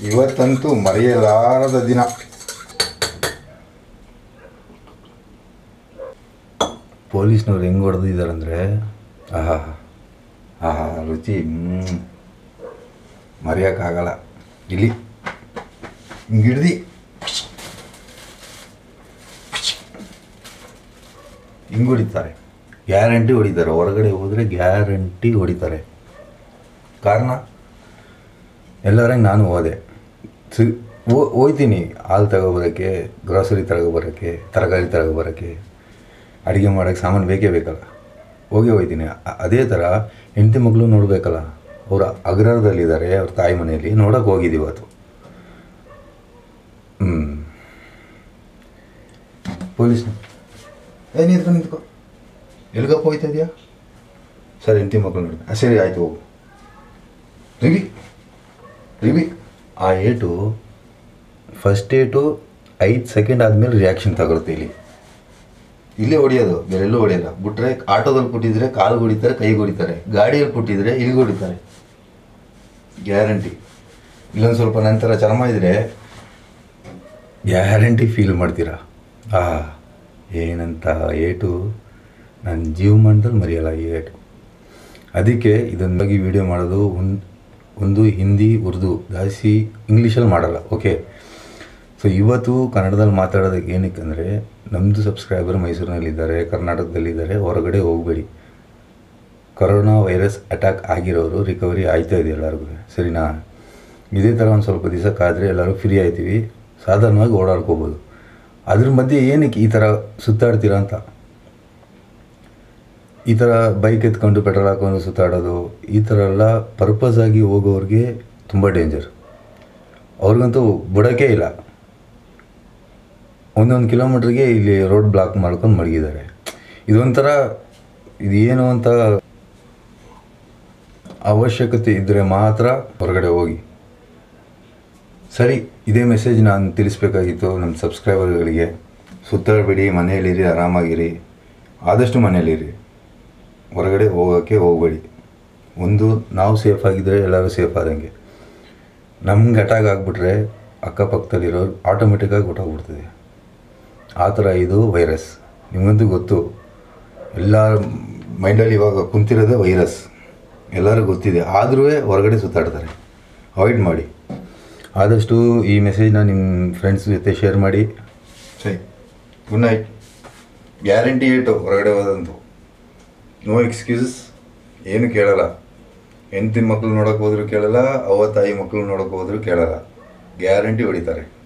ಇವತ್ತಂತೂ ಮರೆಯಲಾರದ ದಿನ ಪೊಲೀಸ್ನವ್ರು ಹೆಂಗೆ ಹೊಡೆದಿದ್ದಾರಂದರೆ ಆಹಾ ಆಹಾ ರುಚಿ ಹ್ಞೂ ಮರೆಯೋಕ್ಕಾಗಲ್ಲ ಇಲ್ಲಿ ಹಿಂಗೆ ಹಿಡ್ದು ಹಿಂಗೆ ಹೊಡಿತಾರೆ ಗ್ಯಾರಂಟಿ ಹೊಡಿತಾರೆ ಹೊರಗಡೆ ಹೋದರೆ ಗ್ಯಾರಂಟಿ ಹೊಡಿತಾರೆ ಕಾರಣ ಎಲ್ಲರಂಗೆ ನಾನು ಹೋದೆ ಸಿ ಹೋ- ಹೋಯ್ತೀನಿ ಹಾಲು ತಗೊಬರೋಕ್ಕೆ ಗ್ರಾಸರಿ ತಗೊಬರೋಕ್ಕೆ ತರಕಾರಿ ತಗೊಬರೋಕ್ಕೆ ಅಡುಗೆ ಮಾಡೋಕ್ಕೆ ಸಾಮಾನು ಬೇಕೇ ಬೇಕಲ್ಲ ಹೋಗಿ ಹೋಯ್ತೀನಿ ಅ- ಅದೇ ಥರ ಹೆಂಡತಿ ಮಗಳು ನೋಡಬೇಕಲ್ಲ ಅವರು ಅಗ್ರಹದಲ್ಲಿದ್ದಾರೆ ಅವ್ರ ತಾಯಿ ಮನೆಯಲ್ಲಿ ನೋಡೋಕೆ ಹೋಗಿದ್ದೀವಿ ಇವತ್ತು ಹ್ಞೂ ಪೊಲೀಸ್ ಏ ನಿಂತ್ಕೊ ನಿಂತ್ಕೊ ಎಲ್ಗಪ್ಪ ಹೋಯ್ತಾ ಇದೆಯಾ ಸರ್ ಹೆಂಡತಿ ಮಕ್ಕಳು ನೋಡಿ ಆ, ಸರಿ ಆಯಿತು ಹೋಗು ರಿವಿ ರಿವಿ ಆ ಏಟು ಫಸ್ಟ್ ಏಟು ಐದು ಸೆಕೆಂಡ್ ಆದಮೇಲೆ ರಿಯಾಕ್ಷನ್ ತಗೊಳುತ್ತೆ ಇಲ್ಲಿ ಇಲ್ಲೇ ಹೊಡಿಯೋದು ಬೇರೆಲ್ಲೂ ಹೊಡೆಯಲ್ಲ ಬಿಟ್ರೆ ಆಟೋದಲ್ಲಿ ಕೊಟ್ಟಿದ್ರೆ ಕಾಲು ಹೊಡಿತಾರೆ ಕೈ ಹೊಡಿತಾರೆ ಗಾಡಿಯಲ್ಲಿ ಕೊಟ್ಟಿದ್ರೆ ಇಲ್ಲಿಗೆ ಹೊಡಿತಾರೆ ಗ್ಯಾರಂಟಿ ಇಲ್ಲೊಂದು ಸ್ವಲ್ಪ ನಂತರ ಚರ್ಮ ಇದ್ರೆ ಗ್ಯಾರಂಟಿ ಫೀಲ್ ಮಾಡ್ತೀರಾ ಆ ಏನಂತ ಏಟು ನನ್ನ ಜೀವಮಾನದಲ್ಲಿ ಮರೆಯಲ್ಲ ಈ ಏಟು ಅದಕ್ಕೆ ಇದನ್ನ ಬಗ್ಗೆ ವಿಡಿಯೋ ಮಾಡೋದು ಒಂದು ಒಂದು ಹಿಂದಿ ಉರ್ದು ಜಾಸ್ತಿ ಇಂಗ್ಲೀಷಲ್ಲಿ ಮಾಡಲ್ಲ ಓಕೆ ಸೊ ಇವತ್ತು ಕನ್ನಡದಲ್ಲಿ ಮಾತಾಡೋದಕ್ಕೆ ಏನಕ್ಕೆ ಅಂದರೆ ನಮ್ಮದು ಸಬ್ಸ್ಕ್ರೈಬರ್ ಮೈಸೂರಿನಲ್ಲಿದ್ದಾರೆ ಕರ್ನಾಟಕದಲ್ಲಿದ್ದಾರೆ ಹೊರಗಡೆ ಹೋಗಬೇಡಿ ಕೊರೋನಾ ವೈರಸ್ ಅಟ್ಯಾಕ್ ಆಗಿರೋರು ರಿಕವರಿ ಆಯ್ತಾ ಇದೆ ಎಲ್ಲರಿಗೂ ಸರಿನಾ ಇದೇ ಥರ ಒಂದು ಸ್ವಲ್ಪ ದಿವಸ ಕಾದರೆ ಎಲ್ಲರೂ ಫ್ರೀ ಆಯ್ತೀವಿ ಸಾಧಾರಣವಾಗಿ ಓಡಾಡ್ಕೋಬೋದು ಅದ್ರ ಮಧ್ಯೆ ಏನಕ್ಕೆ ಈ ಥರ ಸುತ್ತಾಡ್ತೀರಾ ಅಂತ ಈ ಥರ ಬೈಕ್ ಎತ್ಕೊಂಡು ಪೆಟ್ರೋಲ್ ಹಾಕೊಂಡು ಸುತ್ತಾಡೋದು ಈ ಥರ ಎಲ್ಲ ಪರ್ಪಸ್ ಆಗಿ ಹೋಗೋರಿಗೆ ತುಂಬ ಡೇಂಜರ್ ಅವ್ರಿಗಂತೂ ಬಿಡೋಕ್ಕೆ ಇಲ್ಲ ಒಂದೊಂದು ಕಿಲೋಮೀಟ್ರಿಗೆ ಇಲ್ಲಿ ರೋಡ್ ಬ್ಲಾಕ್ ಮಾಡ್ಕೊಂಡು ಮಡಗಿದ್ದಾರೆ ಇದೊಂಥರ ಇದು ಏನು ಅಂತ ಅವಶ್ಯಕತೆ ಇದ್ದರೆ ಮಾತ್ರ ಹೊರಗಡೆ ಹೋಗಿ ಸರಿ ಇದೇ ಮೆಸೇಜ್ ನಾನು ತಿಳಿಸ್ಬೇಕಾಗಿತ್ತು ನಮ್ಮ ಸಬ್ಸ್ಕ್ರೈಬರ್ಗಳಿಗೆ ಸುತ್ತಾಡಬೇಡಿ ಮನೆಯಲ್ಲಿರಿ ಆರಾಮಾಗಿರಿ ಆದಷ್ಟು ಮನೆಯಲ್ಲಿರಿ ಹೊರಗಡೆ ಹೋಗೋಕ್ಕೆ ಹೋಗಬೇಡಿ ಒಂದು ನಾವು ಸೇಫ್ ಆಗಿದ್ದರೆ ಎಲ್ಲರೂ ಸೇಫ್ ಆದಂಗೆ ನಮ್ಗೆ ಅಟ್ಯಾಕ್ ಆಗಿಬಿಟ್ರೆ ಅಕ್ಕಪಕ್ಕದಲ್ಲಿರೋರು ಆಟೋಮೆಟಿಕ್ಕಾಗಿ ಹೊಟ್ಟೋಗ್ಬಿಡ್ತದೆ ಆ ಥರ ಇದು ವೈರಸ್ ನಿಮಗಂತೂ ಗೊತ್ತು ಎಲ್ಲ ಮೈಂಡಲ್ಲಿ ಇವಾಗ ಕುಂತಿರೋದೇ ವೈರಸ್ ಎಲ್ಲರಿಗೂ ಗೊತ್ತಿದೆ ಆದರೂ ಹೊರಗಡೆ ಸುತ್ತಾಡ್ತಾರೆ ಅವಾಯ್ಡ್ ಮಾಡಿ ಆದಷ್ಟು ಈ ಮೆಸೇಜ್ನ ನಿಮ್ಮ ಫ್ರೆಂಡ್ಸ್ ಜೊತೆ ಶೇರ್ ಮಾಡಿ ಸರಿ ಗುಡ್ ನೈಟ್ ಗ್ಯಾರಂಟಿ ಏಟು ಹೊರಗಡೆ ಹೋದಂತು ನೋ ಎಕ್ಸ್ಕ್ಯೂಸಸ್ ಏನು ಕೇಳಲ್ಲ ಹೆಂಡತಿ ಮಕ್ಕಳು ನೋಡೋಕೆ ಹೋದ್ರು ಕೇಳಲ್ಲ ಅವ್ವ ತಾಯಿ ಮಕ್ಕಳು ನೋಡೋಕೆ ಹೋದ್ರು ಕೇಳಲ್ಲ ಗ್ಯಾರಂಟಿ ಹೊಡಿತಾರೆ